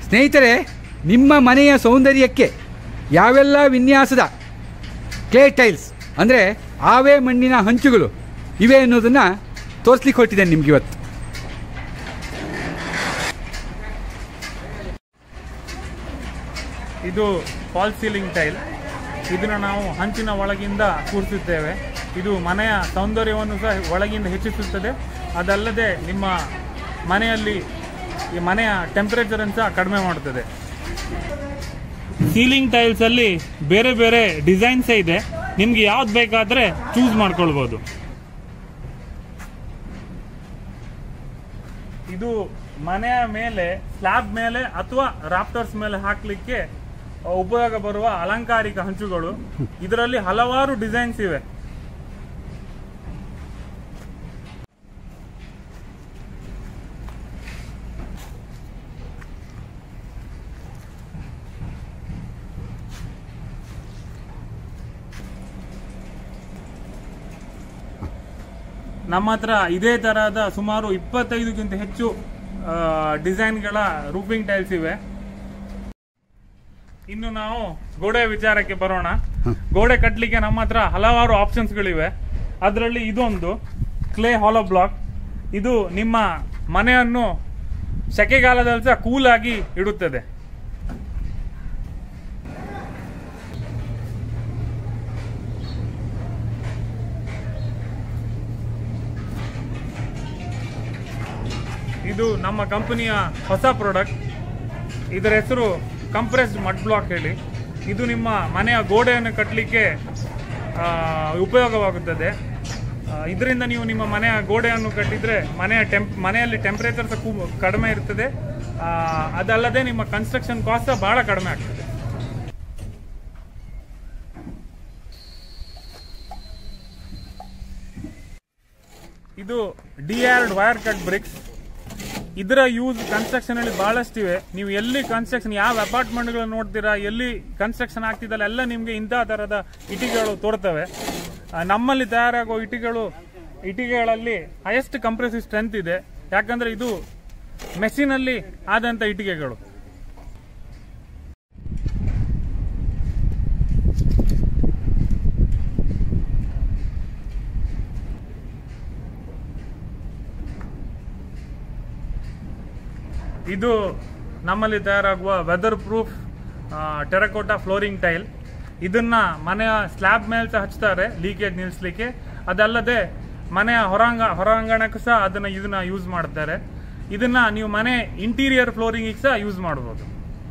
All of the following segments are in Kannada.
ಸ್ನೇಹಿತರೆ ನಿಮ್ಮ ಮನೆಯ ಸೌಂದರ್ಯಕ್ಕೆ ಯಾವೆಲ್ಲ ವಿನ್ಯಾಸದ ಕ್ಲೇ ಟೈಲ್ಸ್ ಅಂದರೆ ಆವೆ ಮಣ್ಣಿನ ಹಂಚುಗಳು ಇವೆ ಅನ್ನೋದನ್ನು ತೋರಿಸ್ಲಿಕ್ಕೆ ಹೊರಟಿದ್ದೇನೆ ನಿಮ್ಗೆ ಇವತ್ತು ಇದು ಫಾಲ್ ಸೀಲಿಂಗ್ ಟೈಲ್ ಇದನ್ನು ನಾವು ಹಂಚಿನ ಒಳಗಿಂದ ಕೂರಿಸುತ್ತೇವೆ ಇದು ಮನೆಯ ಸೌಂದರ್ಯವನ್ನು ಸಹ ಒಳಗಿಂದ ಹೆಚ್ಚಿಸುತ್ತದೆ ಅದಲ್ಲದೆ ನಿಮ್ಮ ಮನೆಯಲ್ಲಿ ಈ ಮನೆಯ ಟೆಂಪರೇಚರನ್ನು ಸಹ ಕಡಿಮೆ ಮಾಡುತ್ತದೆ ಸೀಲಿಂಗ್ ಟೈಲ್ಸಲ್ಲಿ ಬೇರೆ ಬೇರೆ ಡಿಸೈನ್ಸೇ ಇದೆ ನಿಮಗೆ ಯಾವ್ದು ಬೇಕಾದರೆ ಚೂಸ್ ಮಾಡ್ಕೊಳ್ಬೋದು ಇದು ಮನೆಯ ಮೇಲೆ ಸ್ಲ್ಯಾಬ್ ಮೇಲೆ ಅಥವಾ ರಾಪ್ಟರ್ಸ್ ಮೇಲೆ ಹಾಕ್ಲಿಕ್ಕೆ ಉಪಯೋಗ ಬರುವ ಅಲಂಕಾರಿಕ ಹಂಚುಗಳು ಇದರಲ್ಲಿ ಹಲವಾರು ಡಿಸೈನ್ಸ್ ಇವೆ ನಮ್ಮ ಹತ್ರ ಇದೇ ತರಹದ ಸುಮಾರು ಇಪ್ಪತ್ತೈದಕ್ಕಿಂತ ಹೆಚ್ಚು ಆ, ಡಿಸೈನ್ಗಳ ರೂಫಿಂಗ್ ಟೈಲ್ಸ್ ಇವೆ ಇನ್ನು ನಾವು ಗೋಡೆ ವಿಚಾರಕ್ಕೆ ಬರೋಣ ಗೋಡೆ ಕಟ್ಟಲಿಕ್ಕೆ ನಮ್ಮ ಹತ್ರ ಹಲವಾರು ಆಪ್ಷನ್ಸ್ಗಳಿವೆ ಅದರಲ್ಲಿ ಇದೊಂದು ಕ್ಲೇ ಹಾಲೋ ಬ್ಲಾಕ್ ಇದು ನಿಮ್ಮ ಮನೆಯನ್ನು ಸೆಕೆಗಾಲದಲ್ಲಿ ಸಹ ಕೂಲ್ ಆಗಿ ಇಡುತ್ತದೆ ಇದು ನಮ್ಮ ಕಂಪನಿಯ ಹೊಸ ಪ್ರಾಡಕ್ಟ್ ಇದರ ಹೆಸರು ಕಂಪ್ರೆಸ್ಡ್ ಮಡ್ ಬ್ಲಾಕ್ ಹೇಳಿ ಇದು ನಿಮ್ಮ ಮನೆಯ ಗೋಡೆಯನ್ನು ಕಟ್ಟಲಿಕ್ಕೆ ಉಪಯೋಗವಾಗುತ್ತದೆ ಇದರಿಂದ ನೀವು ನಿಮ್ಮ ಮನೆಯ ಗೋಡೆಯನ್ನು ಕಟ್ಟಿದರೆ ಮನೆಯ ಟೆಂಪ್ ಮನೆಯಲ್ಲಿ ಟೆಂಪ್ರೇಚರ್ ಸಹ ಕೂ ಕಡಿಮೆ ಇರ್ತದೆ ಆ, ಅದಲ್ಲದೆ ನಿಮ್ಮ ಕನ್ಸ್ಟ್ರಕ್ಷನ್ ಕಾಸ್ಟ್ ಸಹ ಭಾಳ ಕಡಿಮೆ ಆಗ್ತದೆ ಇದು the hard wire cut bricks ಇದರ ಯೂಸ್ ಕನ್ಸ್ಟ್ರಕ್ಷನ್ ಅಲ್ಲಿ ಬಹಳಷ್ಟಿವೆ ನೀವು ಎಲ್ಲಿ ಕನ್ಸ್ಟ್ರಕ್ಷನ್ ಯಾವ ಅಪಾರ್ಟ್ಮೆಂಟ್ಗಳು ನೋಡ್ತೀರಾ ಎಲ್ಲಿ ಕನ್ಸ್ಟ್ರಕ್ಷನ್ ಆಗ್ತಿದ್ದಲ್ಲ ಎಲ್ಲ ನಿಮಗೆ ಇಂತಹ ತರದ ಇಟಿಗೆಗಳು ತೋರ್ತವೆ ಆ, ನಮ್ಮಲ್ಲಿ ತಯಾರಾಗುವ ಇಟಿಗೆಗಳು ಇಟಿಗೆಗಳಲ್ಲಿ ಹೈಯೆಸ್ಟ್ ಕಂಪ್ರೆಸಿವ್ ಸ್ಟ್ರೆಂತ್ ಇದೆ ಯಾಕಂದ್ರೆ ಇದು ಮೆಷಿನಲ್ಲಿ ಆದಂತ ಇಟಿಗೆಗಳು ಇದು ನಮ್ಮಲ್ಲಿ ತಯಾರಾಗುವ weather proof terracotta flooring tile ಇದನ್ನ ಮನೆಯ ಸ್ಲ್ಯಾಬ್ ಮೇಲೆ ಸಹ ಹಚ್ತಾರೆ ಲೀಕೇಜ್ ನಿಲ್ಲಿಸ್ಲಿಕ್ಕೆ ಅದಲ್ಲದೆ ಮನೆಯ ಹೊರಾಂಗ ಹೊರಾಂಗಣಕ್ಕೂ ಸಹ ಅದನ್ನ ಇದನ್ನ ಯೂಸ್ ಮಾಡ್ತಾರೆ ಇದನ್ನ ನೀವು ಮನೆ ಇಂಟೀರಿಯರ್ ಫ್ಲೋರಿಂಗ್ ಸಹ ಯೂಸ್ ಮಾಡಬಹುದು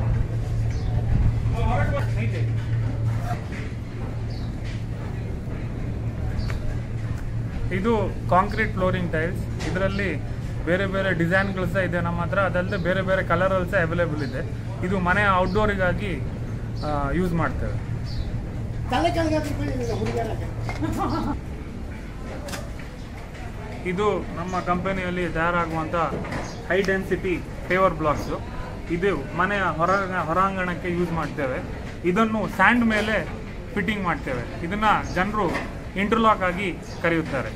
ಇದು ಕಾಂಕ್ರೀಟ್ ಫ್ಲೋರಿಂಗ್ ಟೈಲ್ಸ್ ಇದರಲ್ಲಿ ಬೇರೆ ಬೇರೆ ಡಿಸೈನ್ಗಳು ಸಹ ಇದೆ ನಮ್ಮ ಹತ್ರ ಅದಲ್ಲದೆ ಬೇರೆ ಬೇರೆ ಕಲರಲ್ಲಿ ಸಹ ಅವೈಲೇಬಲ್ ಇದೆ ಇದು ಮನೆಯ ಔಟ್ಡೋರಿಗಾಗಿ ಯೂಸ್ ಮಾಡ್ತೇವೆ ತಲೆ ಕೆಳಗೆ ಹುಡುಗರಾಗ ಇದು ನಮ್ಮ ಕಂಪನಿಯಲ್ಲಿ ತಯಾರಾಗುವಂಥ ಹೈ ಡೆನ್ಸಿಟಿ ಫೇವರ್ ಬ್ಲಾಕ್ಸ್ ಇದು ಮನೆಯ ಹೊರ ಹೊರಾಂಗಣಕ್ಕೆ ಯೂಸ್ ಮಾಡ್ತೇವೆ ಇದನ್ನು ಸ್ಯಾಂಡ್ ಮೇಲೆ ಫಿಟ್ಟಿಂಗ್ ಮಾಡ್ತೇವೆ ಇದನ್ನ ಜನರು ಇಂಟರ್ಲಾಕ್ ಆಗಿ ಕರೆಯುತ್ತಾರೆ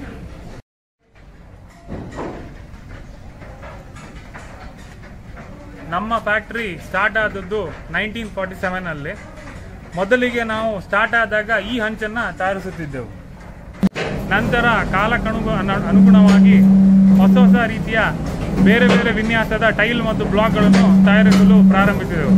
ನಮ್ಮ ಫ್ಯಾಕ್ಟ್ರಿ ಸ್ಟಾರ್ಟ್ ಆದದ್ದು ನೈನ್ಟೀನ್ ಫಾರ್ಟಿ ಸೆವೆನಲ್ಲಿ ಮೊದಲಿಗೆ ನಾವು ಸ್ಟಾರ್ಟ್ ಆದಾಗ ಈ ಹಂಚನ್ನು ತಯಾರಿಸುತ್ತಿದ್ದೆವು ನಂತರ ಕಾಲಕ್ಕನು ಅನುಗುಣವಾಗಿ ಹೊಸ ಹೊಸ ರೀತಿಯ ಬೇರೆ ಬೇರೆ ವಿನ್ಯಾಸದ ಟೈಲ್ ಮತ್ತು ಬ್ಲಾಕ್ಗಳನ್ನು ತಯಾರಿಸಲು ಪ್ರಾರಂಭಿಸಿದೆವು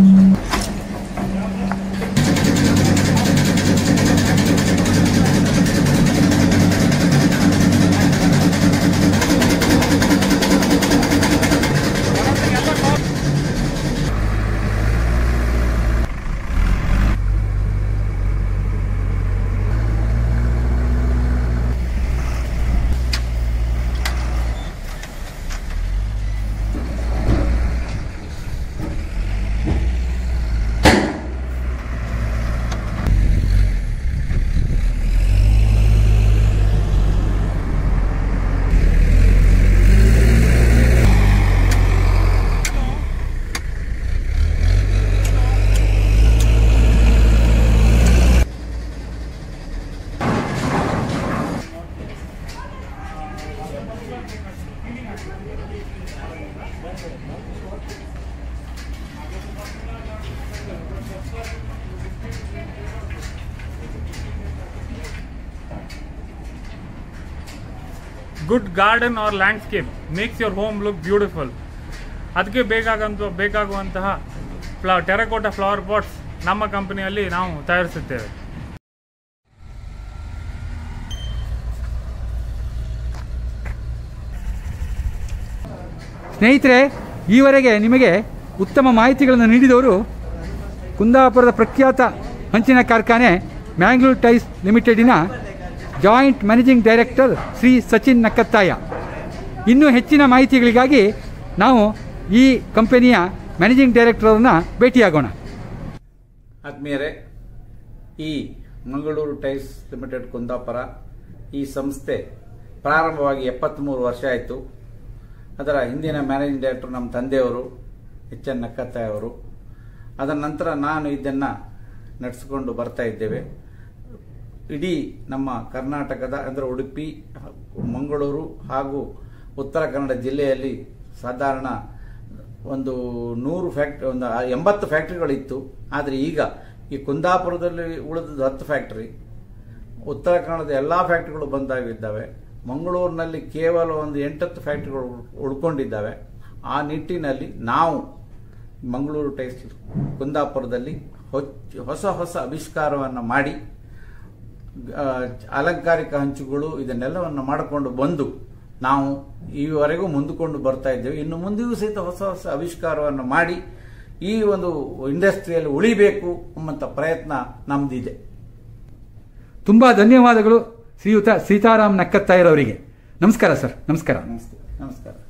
good garden or landscape makes your home look beautiful ಅದಕ್ಕೆ ಬೇಕಾಗಂತ ಬೇಕಾಗುವಂತಹ ಫ್ಲ ಟೆರಕೋಟ ಫ್ಲವರ್ ಪಾಟ್ಸ್ ನಮ್ಮ ಕಂಪನಿಯಲ್ಲಿ ನಾವು ತಯಾರಿಸುತ್ತೇವೆ ಸ್ನೇಹಿತರೆ ಈವರೆಗೆ ನಿಮಗೆ ಉತ್ತಮ ಮಾಹಿತಿಗಳನ್ನು ನೀಡಿದವರು ಕುಂದಾಪುರದ ಪ್ರಖ್ಯಾತ ಹಂಚಿನ ಕಾರ್ಖಾನೆ ಮ್ಯಾಂಗ್ಳೂರ್ ಟೈಸ್ ಲಿಮಿಟೆಡಿನ joint managing director Shri Sachin Nakkathaya ಇನ್ನೂ ಹೆಚ್ಚಿನ ಮಾಹಿತಿಗಳಿಗಾಗಿ ನಾವು ಈ ಕಂಪನಿಯ ಮ್ಯಾನೇಜಿಂಗ್ ಡೈರೆಕ್ಟರ್ ಅವರನ್ನ ಭೇಟಿಯಾಗೋಣ ಆತ್ಮೀಯರೇ ಈ ಮಂಗಳೂರು ಟೈಲ್ಸ್ ಲಿಮಿಟೆಡ್ ಕುಂದಾಪುರ ಈ ಸಂಸ್ಥೆ ಪ್ರಾರಂಭವಾಗಿ ಎಪ್ಪತ್ತ್ಮೂರು ವರ್ಷ ಆಯಿತು ಅದರ ಹಿಂದಿನ ಮ್ಯಾನೇಜಿಂಗ್ ಡೈರೆಕ್ಟರ್ ನಮ್ಮ ತಂದೆಯವರು ಎಚ್ ಎನ್ ನಕ್ಕತ್ತಾಯ ಅವರು ಅದರ ನಂತರ ನಾನು ಇದನ್ನು ನಡೆಸಿಕೊಂಡು ಬರ್ತಾ ಇದ್ದೇವೆ ಇಡೀ ನಮ್ಮ ಕರ್ನಾಟಕದ ಅಂದರೆ ಉಡುಪಿ ಮಂಗಳೂರು ಹಾಗೂ ಉತ್ತರ ಕನ್ನಡ ಜಿಲ್ಲೆಯಲ್ಲಿ ಸಾಧಾರಣ ಒಂದು ನೂರು ಫ್ಯಾಕ್ಟ್ರಿ ಒಂದು ಎಂಬತ್ತು ಫ್ಯಾಕ್ಟ್ರಿಗಳಿತ್ತು ಆದರೆ ಈಗ ಈ ಕುಂದಾಪುರದಲ್ಲಿ ಉಳಿದದ್ದು ಹತ್ತು ಫ್ಯಾಕ್ಟ್ರಿ ಉತ್ತರ ಕನ್ನಡದ ಎಲ್ಲ ಫ್ಯಾಕ್ಟ್ರಿಗಳು ಬಂದಾಗಿದ್ದಾವೆ ಮಂಗಳೂರಿನಲ್ಲಿ ಕೇವಲ ಒಂದು ಎಂಟತ್ತು ಫ್ಯಾಕ್ಟ್ರಿಗಳು ಉಳ್ಕೊಂಡಿದ್ದಾವೆ ಆ ನಿಟ್ಟಿನಲ್ಲಿ ನಾವು ಮಂಗಳೂರು ಟೈಸ್ ಕುಂದಾಪುರದಲ್ಲಿ ಹೊಚ್- ಹೊಸ ಹೊಸ ಆವಿಷ್ಕಾರವನ್ನು ಮಾಡಿ ಆ, ಅಲಂಕಾರಿಕ ಹಂಚುಗಳು ಇದನ್ನೆಲ್ಲವನ್ನು ಮಾಡಿಕೊಂಡು ಬಂದು ನಾವು ಈವರೆಗೂ ಮುಂದುಕೊಂಡು ಬರ್ತಾ ಇದ್ದೇವೆ ಇನ್ನು ಮುಂದೆಯೂ ಸಹಿತ ಹೊಸ ಹೊಸ ಆವಿಷ್ಕಾರವನ್ನು ಮಾಡಿ ಈ ಒಂದು ಇಂಡಸ್ಟ್ರಿಯಲ್ಲಿ ಉಳಿಬೇಕು ಎಂಬಂಥ ಪ್ರಯತ್ನ ನಮ್ದಿದೆ ತುಂಬ ಧನ್ಯವಾದಗಳು ಶ್ರೀಯುತ ಸೀತಾರಾಮ್ ನಕ್ಕತ್ತಾಯರವರಿಗೆ ನಮಸ್ಕಾರ ಸರ್ ನಮಸ್ಕಾರ ನಮಸ್ತೆ ನಮಸ್ಕಾರ